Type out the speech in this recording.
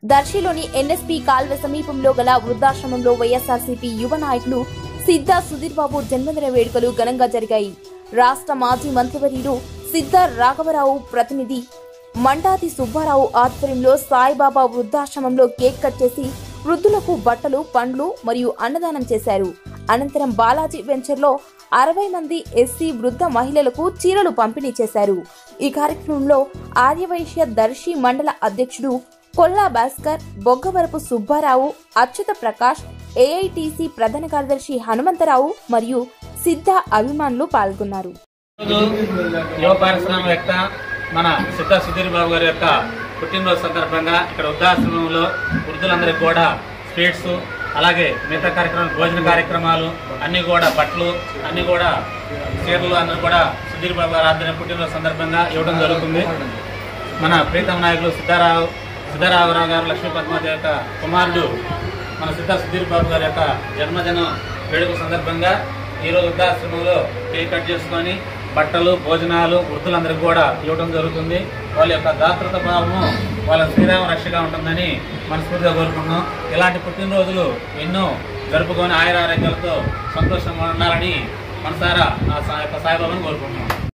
దర్శిలోని NSP కాల్వ సమీపంలో గల వృద్ధాశ్రమంలో వైఎస్ఆర్సీపీ యువ నాయకులు సిద్ధా సుధీర్ బాబు జన్మదిన వేడుకలు ఘనంగా జరిగాయి రాష్ట్ర మాజీ మంత్రివర్యులు సిద్ధా రాఘవరావు ప్రతినిధి మండాతి సుబ్బారావు ఆధ్వర్యంలో సాయిబాబా వృద్ధాశ్రమంలో కేక్ కట్ చేసి వృద్ధులకు బట్టలు పండ్లు మరియు అన్నదానం చేశారు అనంతరం బాలాజీ వెంచర్లో అరవై మంది ఎస్సీ వృద్ధ మహిళలకు చీరలు పంపిణీ చేశారు ఈ కార్యక్రమంలో ఆర్యవైశ్య దర్శి మండల అధ్యక్షుడు కొల్లా భాస్కర్ బొగ్గవరపు సుబ్బారావు అచ్యుత ప్రకాష్ ఏఐటిసి ప్రధాన కార్యదర్శి హనుమంతరావు మరియు సిద్ధ అభిమానులు పాల్గొన్నారు ఈరోజు యువ పారిశ్రామికవేత్త మన సిద్ధ సుధీర్ బాబు గారి యొక్క పుట్టినరోజు సందర్భంగా ఇక్కడ వృద్ధాశ్రమంలో వృద్ధులందరికీ కూడా స్వీట్స్ అలాగే మిగతా కార్యక్రమాలు భోజన కార్యక్రమాలు అన్నీ కూడా బట్టలు అన్నీ కూడా చీరలు అన్నీ కూడా సుధీర్ బాబు గారి ఆధ్వర్యం పుట్టినరోజు సందర్భంగా ఇవ్వడం జరుగుతుంది మన ప్రీతం నాయకులు సిద్ధారావు సిద్ధారామరావు గారు లక్ష్మీ పద్మావతి యొక్క కుమారుడు మన సిద్ధ సుధీర్ బాబు గారి యొక్క జన్మదినం వేడుక సందర్భంగా ఈరోజు వృద్ధాశ్రమంలో కేక్ కట్ చేసుకొని బట్టలు భోజనాలు వృద్ధులందరికీ కూడా ఇవ్వడం జరుగుతుంది వాళ్ళ యొక్క దాతృత భావము వాళ్ళ శ్రీరామ రక్షగా ఉంటుందని మనస్ఫూర్తిగా కోరుకుంటున్నాం ఇలాంటి పుట్టినరోజులు ఎన్నో జరుపుకొని ఆయుర ఆరోగ్యాలతో సంతోషంగా ఉండాలని మనసారా ఆ సా- యొక్క సాయిబాబాను కోరుకుంటున్నాం